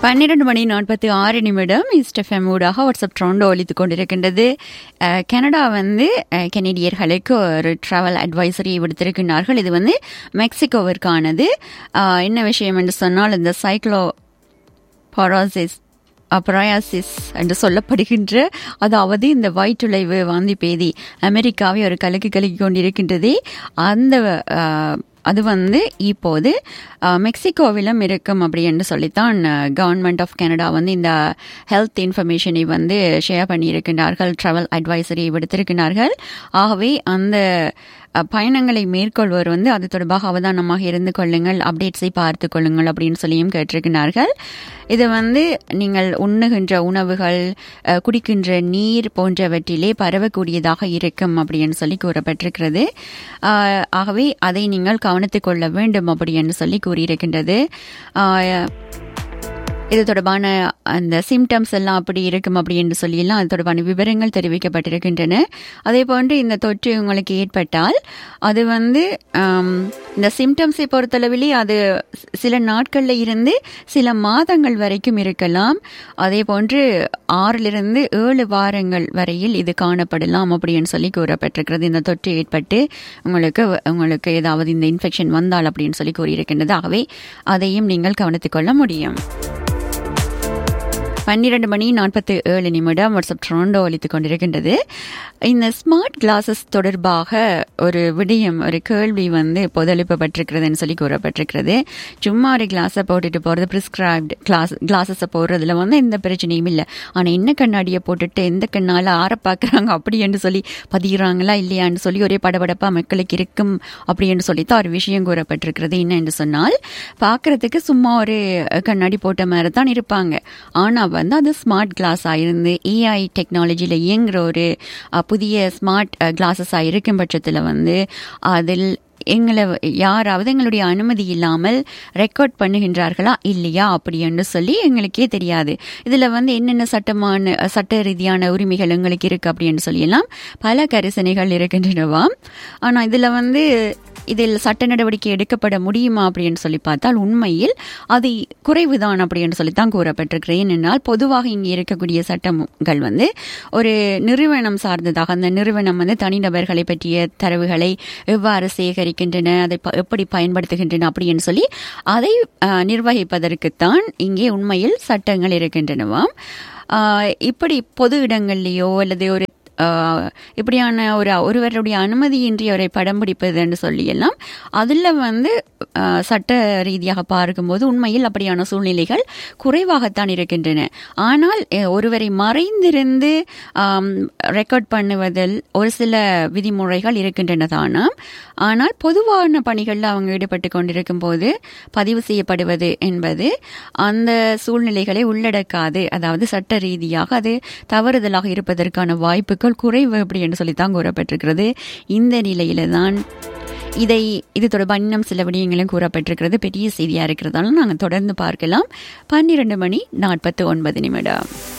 பன்னிரண்டு மணி நாற்பத்தி ஆறு நிமிடம் இஸ்டெஃப்எம் ஊடாக வாட்ஸ்அப் ட்ரோண்டோ ஒழித்து கொண்டிருக்கின்றது அஹ், கனடா வந்து அஹ், கெனடியர்களுக்கு ஒரு ட்ராவல் அட்வைசரி விடுத்திருக்கின்றார்கள் இது வந்து மெக்சிகோவிற்கானது அஹ், என்ன விஷயம் என்று சொன்னால் இந்த சைக்ளோ பராசிஸ் அப்ராயாசிஸ் என்று சொல்லப்படுகின்ற அதாவது இந்த வயிற்றுளைவு வாந்தி பேதி அமெரிக்காவை ஒரு கலக்கி கலக்கி கொண்டிருக்கின்றதே அந்த அஹ், அது வந்து இப்போது அஹ், மெக்சிகோவிலும் இருக்கும் அப்படி என்று சொல்லித்தான் கவர்மெண்ட் ஆஃப் கனடா வந்து இந்த ஹெல்த் இன்ஃபர்மேஷனை வந்து ஷேர் பண்ணியிருக்கின்றார்கள் ட்ராவல் அட்வைசரி விடுத்திருக்கிறார்கள் ஆகவே அந்த அஹ், பயணங்களை மேற்கொள்வோர் வந்து அது தொடர்பாக அவதானமாக இருந்து கொள்ளுங்கள் அப்டேட்ஸை பார்த்து கொள்ளுங்கள் அப்படின்னு சொல்லியும் கேட்டிருக்கிறார்கள் இது வந்து நீங்கள் உண்ணுகின்ற உணவுகள் அஹ், குடிக்கின்ற நீர் போன்றவற்றிலே பரவக்கூடியதாக இருக்கும் அப்படின்னு சொல்லி கூறப்பட்டிருக்கிறது ஆஹ், ஆகவே அதை நீங்கள் கவனித்துக் கொள்ள வேண்டும் அப்படி என்று சொல்லி கூறியிருக்கின்றது ஆஹ், இது தொடர்பான அந்த சிம்டம்ஸ் எல்லாம் அப்படி இருக்கும் அப்படி என்று சொல்லியெல்லாம் அது தொடர்பான விவரங்கள் தெரிவிக்கப்பட்டிருக்கின்றன அதே போன்று இந்த தொற்று உங்களுக்கு ஏற்பட்டால் அது வந்து ஆம், இந்த சிம்டம்ஸை பொறுத்தளவிலே அது சில நாட்களில் இருந்து சில மாதங்கள் வரைக்கும் இருக்கலாம் அதே போன்று ஆறிலிருந்து ஏழு வாரங்கள் வரையில் இது காணப்படலாம் அப்படின்னு சொல்லி கூறப்பட்டிருக்கிறது இந்த தொற்று ஏற்பட்டு உங்களுக்கு உங்களுக்கு ஏதாவது இந்த இன்ஃபெக்ஷன் வந்தால் அப்படின்னு சொல்லி கூறியிருக்கின்றது ஆகவே அதையும் நீங்கள் கவனித்துக் கொள்ள முடியும் பன்னிரண்டு மணி நாற்பத்தி ஏழு நிமிடம் வாட்ஸ்அப் ட்ரோண்டோ ஒலித்துக் கொண்டிருக்கின்றது இந்த ஸ்மார்ட் கிளாஸஸ் தொடர்பாக ஒரு விடயம் ஒரு கேள்வி வந்து இப்போது எழுப்பப்பட்டிருக்கிறதுன்னு சொல்லி கூறப்பட்டிருக்கிறது சும்மா ஒரு கிளாஸை போட்டுட்டு போகிறது ப்ரிஸ்கிரைப்டு கிளாஸ் கிளாஸஸை போடுறதுல வந்து எந்த பிரச்சனையும் இல்லை ஆனால் என்ன கண்ணாடியை போட்டுட்டு எந்த கண்ணால் ஆற பார்க்குறாங்க அப்படி என்று சொல்லி பதிகிறாங்களா இல்லையான்னு சொல்லி ஒரே படபடப்பாக மக்களுக்கு இருக்கும் அப்படி என்று சொல்லித்தான் ஒரு விஷயம் கூறப்பட்டிருக்கிறது என்ன என்று சொன்னால் பார்க்கறதுக்கு சும்மா ஒரு கண்ணாடி போட்ட மாதிரி தான் இருப்பாங்க ஆனால் வந்து அது ஸ்மார்ட் கிளாஸாக இருந்து ஏஐ டெக்னாலஜியில் இயங்குற ஒரு அஹ், புதிய ஸ்மார்ட் கிளாஸஸாக இருக்கும் பட்சத்தில் வந்து அதில் எங்களை யாராவது எங்களுடைய அனுமதி இல்லாமல் ரெக்கார்ட் பண்ணுகின்றார்களா இல்லையா அப்படி என்று சொல்லி எங்களுக்கே தெரியாது இதில் வந்து என்னென்ன சட்டமான சட்ட ரீதியான உரிமைகள் எங்களுக்கு இருக்கு அப்படின்னு சொல்லியெல்லாம் பல கரிசனைகள் இருக்கின்றனவாம் ஆனால் இதில் வந்து இதில் சட்ட நடவடிக்கை எடுக்கப்பட முடியுமா அப்படின்னு சொல்லி பார்த்தால் உண்மையில் அது குறைவுதான் அப்படின்னு சொல்லித்தான் கூறப்பட்டிருக்கிறேன் ஏனென்றால் பொதுவாக இங்கே இருக்கக்கூடிய சட்டங்கள் வந்து ஒரு நிறுவனம் சார்ந்ததாக அந்த நிறுவனம் வந்து தனிநபர்களை பற்றிய தரவுகளை எவ்வாறு சேகரிக்கின்றன அதை ப- எப்படி பயன்படுத்துகின்றன அப்படின்னு சொல்லி அதை அஹ், நிர்வகிப்பதற்குத்தான் இங்கே உண்மையில் சட்டங்கள் இருக்கின்றனவாம் ஆஹ், இப்படி பொது இடங்கள்லேயோ அல்லது ஒரு ஆஹ், இப்படியான ஒரு ஒருவருடைய அனுமதியின்றி அவரை படம் பிடிப்பதுன்னு சொல்லி எல்லாம் அதில் வந்து ஆஹ், சட்ட ரீதியாக பார்க்கும்போது உண்மையில் அப்படியான சூழ்நிலைகள் குறைவாகத்தான் இருக்கின்றன ஆனால் அஹ், ஒருவரை மறைந்திருந்து ரெக்கார்ட் பண்ணுவதில் ஒரு சில விதிமுறைகள் இருக்கின்றன தானாம் ஆனால் பொதுவான பணிகளில் அவங்க ஈடுபட்டு கொண்டிருக்கும் போது பதிவு செய்யப்படுவது என்பது அந்த சூழ்நிலைகளை உள்ளடக்காது அதாவது சட்ட ரீதியாக அது தவறுதலாக இருப்பதற்கான வாய்ப்புகள் குறைவு அப்படி என்று சொல்லித்தான் கூறப்பட்டிருக்கிறது இந்த நிலையில தான் இதை இது தொடர்பாக இன்னும் சில விடயங்களும் கூறப்பட்டிருக்கிறது பெரிய செய்தியாக இருக்கிறதால நாங்கள் தொடர்ந்து பார்க்கலாம் பன்னிரண்டு மணி நாற்பத்தி ஒன்பது நிமிடம்